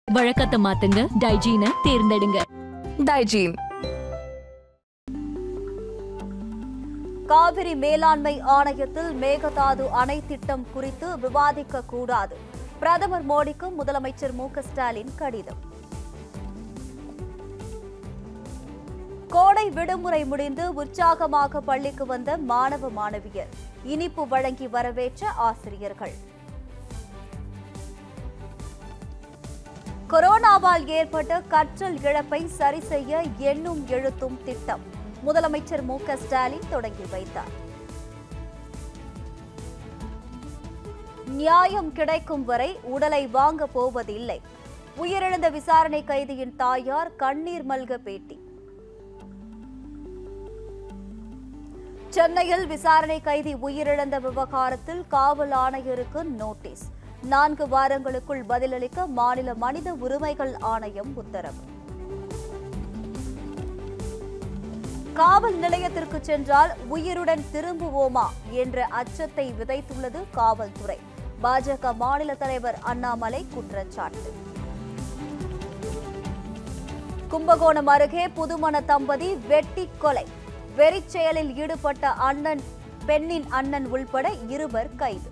வழக்கத்தை மாத்துங்க டைஜீனை தேர்ந்தெடுங்க டைஜீன் காவிரி மேலாண்மை ஆணையத்தில் மேகதாது அணை திட்டம் குறித்து விவாதிக்க கூடாது பிரதமர் மோடிக்கு முதலமைச்சர் மு க ஸ்டாலின் கடிதம் கோடை விடுமுறை முடிந்து உற்சாகமாக பள்ளிக்கு வந்த மாணவ மாணவியர் இனிப்பு வழங்கி வரவேற்ற ஆசிரியர்கள் கொரோனாவால் ஏற்பட்ட கற்றல் இழப்பை சரி செய்ய எண்ணும் எழுத்தும் திட்டம் முதலமைச்சர் மு க ஸ்டாலின் தொடங்கி வைத்தார் நியாயம் கிடைக்கும் வரை உடலை வாங்க போவதில்லை உயிரிழந்த விசாரணை கைதியின் தாயார் கண்ணீர் மல்க பேட்டி சென்னையில் விசாரணை கைதி உயிரிழந்த விவகாரத்தில் காவல் ஆணையருக்கு நோட்டீஸ் நான்கு வாரங்களுக்குள் பதிலளிக்க மாநில மனித உரிமைகள் ஆணையம் உத்தரவு காவல் நிலையத்திற்கு சென்றால் உயிருடன் திரும்புவோமா என்ற அச்சத்தை விதைத்துள்ளது காவல்துறை பாஜக மாநில தலைவர் அண்ணாமலை குற்றச்சாட்டு கும்பகோணம் அருகே புதுமண தம்பதி வெட்டி கொலை வெறிச் செயலில் ஈடுபட்ட அண்ணன் பெண்ணின் அண்ணன் உள்பட இருவர் கைது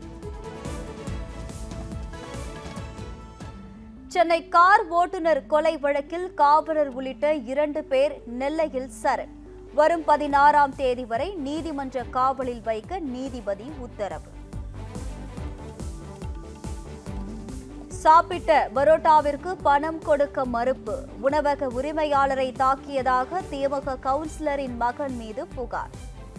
சென்னை கார் ஓட்டுநர் கொலை வழக்கில் காவலர் உள்ளிட்ட இரண்டு பேர் நெல்லையில் சரண் வரும் பதினாறாம் தேதி வரை நீதிமன்ற காவலில் வைக்க நீதிபதி உத்தரவு சாப்பிட்ட பரோட்டாவிற்கு பணம் கொடுக்க மறுப்பு உணவக உரிமையாளரை தாக்கியதாக திமுக கவுன்சிலரின் மகன் மீது புகார்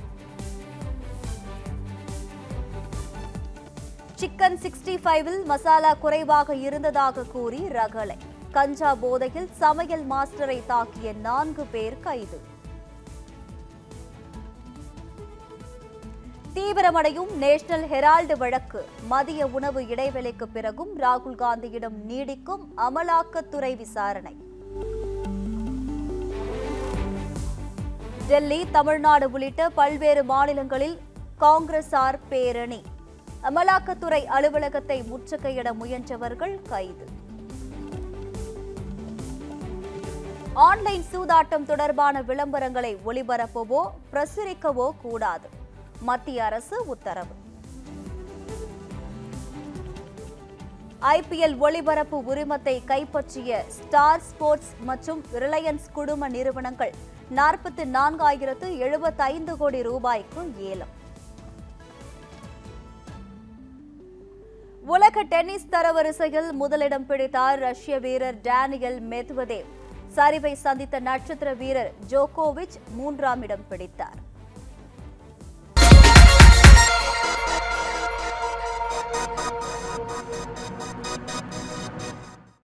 சிக்கன் சிக்ஸ்டி ஃபைவில் மசாலா குறைவாக இருந்ததாக கூறி ரகளை கஞ்சா போதையில் சமையல் மாஸ்டரை தாக்கிய நான்கு பேர் கைது தீவிரமடையும் நேஷனல் ஹெரால்டு வழக்கு மதிய உணவு இடைவெளிக்கு பிறகும் ராகுல் காந்தியிடம் நீடிக்கும் அமலாக்கத்துறை விசாரணை டெல்லி தமிழ்நாடு உள்ளிட்ட பல்வேறு மாநிலங்களில் காங்கிரசார் பேரணி அமலாக்கத்துறை அலுவலகத்தை முற்றுகையிட முயன்றவர்கள் கைது ஆன்லைன் சூதாட்டம் தொடர்பான விளம்பரங்களை ஒளிபரப்பவோ பிரசுரிக்கவோ கூடாது மத்திய அரசு உத்தரவு ஐபிஎல் ஒளிபரப்பு உரிமத்தை கைப்பற்றிய ஸ்டார் ஸ்போர்ட்ஸ் மற்றும் ரிலையன்ஸ் குழும நிறுவனங்கள் நாற்பத்தி நான்காயிரத்து எழுபத்தைந்து கோடி ரூபாய்க்கு ஏலம் உலக டென்னிஸ் தரவரிசையில் முதலிடம் பிடித்தார் ரஷ்ய வீரர் டேனியல் மெத்வதேவ் சரிவை சந்தித்த நட்சத்திர வீரர் ஜோகோவிச் மூன்றாம் இடம் பிடித்தார்